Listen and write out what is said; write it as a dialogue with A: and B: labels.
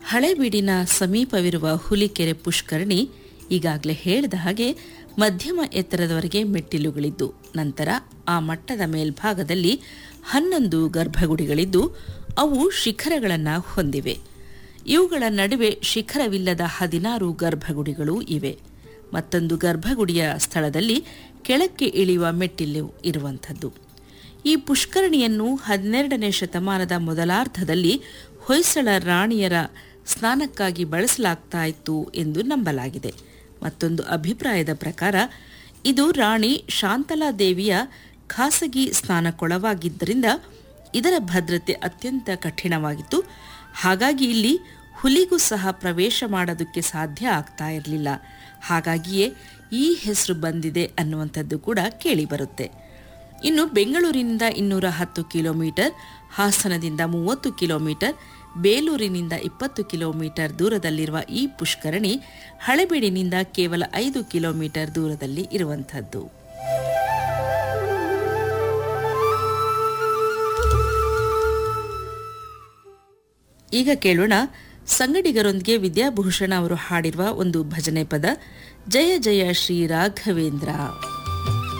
A: ಹಳೆಬೀಡಿನ ಸಮೀಪವಿರುವ ಹುಲಿಕೆರೆ ಪುಷ್ಕರಣಿ ಈಗಾಗಲೇ ಹೇಳಿದ ಹಾಗೆ ಮಧ್ಯಮ ಎತ್ತರದವರೆಗೆ ಮೆಟ್ಟಿಲುಗಳಿದ್ದು ನಂತರ ಆ ಮಟ್ಟದ ಮೇಲ್ಭಾಗದಲ್ಲಿ ಹನ್ನೊಂದು ಗರ್ಭಗುಡಿಗಳಿದ್ದು ಅವು ಶಿಖರಗಳನ್ನು ಹೊಂದಿವೆ ಇವುಗಳ ನಡುವೆ ಶಿಖರವಿಲ್ಲದ ಹದಿನಾರು ಗರ್ಭಗುಡಿಗಳು ಇವೆ ಮತ್ತೊಂದು ಗರ್ಭಗುಡಿಯ ಸ್ಥಳದಲ್ಲಿ ಕೆಳಕ್ಕೆ ಇಳಿಯುವ ಮೆಟ್ಟಿಲು ಇರುವಂಥದ್ದು ಈ ಪುಷ್ಕರಣಿಯನ್ನು ಹನ್ನೆರಡನೇ ಶತಮಾನದ ಮೊದಲಾರ್ಧದಲ್ಲಿ ಹೊಯ್ಸಳ ರಾಣಿಯರ ಸ್ನಾನಕ್ಕಾಗಿ ಬಳಸಲಾಗ್ತಾ ಇತ್ತು ಎಂದು ನಂಬಲಾಗಿದೆ ಮತ್ತೊಂದು ಅಭಿಪ್ರಾಯದ ಪ್ರಕಾರ ಇದು ರಾಣಿ ಶಾಂತಲಾದೇವಿಯ ಖಾಸಗಿ ಸ್ನಾನಕೊಳವಾಗಿದ್ದರಿಂದ ಇದರ ಭದ್ರತೆ ಅತ್ಯಂತ ಕಠಿಣವಾಗಿತ್ತು ಹಾಗಾಗಿ ಇಲ್ಲಿ ಹುಲಿಗೂ ಸಹ ಪ್ರವೇಶ ಮಾಡೋದಕ್ಕೆ ಸಾಧ್ಯ ಆಗ್ತಾ ಇರಲಿಲ್ಲ ಹಾಗಾಗಿಯೇ ಈ ಹೆಸರು ಬಂದಿದೆ ಅನ್ನುವಂಥದ್ದು ಕೂಡ ಕೇಳಿಬರುತ್ತೆ ಇನ್ನು ಬೆಂಗಳೂರಿನಿಂದ ಇನ್ನೂರ ಹತ್ತು ಕಿಲೋಮೀಟರ್ ಹಾಸನದಿಂದ ಮೂವತ್ತು ಕಿಲೋಮೀಟರ್ ಬೇಲೂರಿನಿಂದ ಇಪ್ಪತ್ತು ಕಿಲೋಮೀಟರ್ ದೂರದಲ್ಲಿರುವ ಈ ಪುಷ್ಕರಣಿ ಹಳೆಬೀಡಿನಿಂದ ಕೇವಲ ಐದು ಕಿಲೋಮೀಟರ್ ದೂರದಲ್ಲಿ ಇರುವಂಥದ್ದು ಈಗ ಕೇಳೋಣ ಸಂಗಡಿಗರೊಂದಿಗೆ ವಿದ್ಯಾಭೂಷಣ ಅವರು ಹಾಡಿರುವ ಒಂದು ಭಜನೆ ಪದ ಜಯ ಜಯ ಶ್ರೀ ರಾಘವೇಂದ್ರ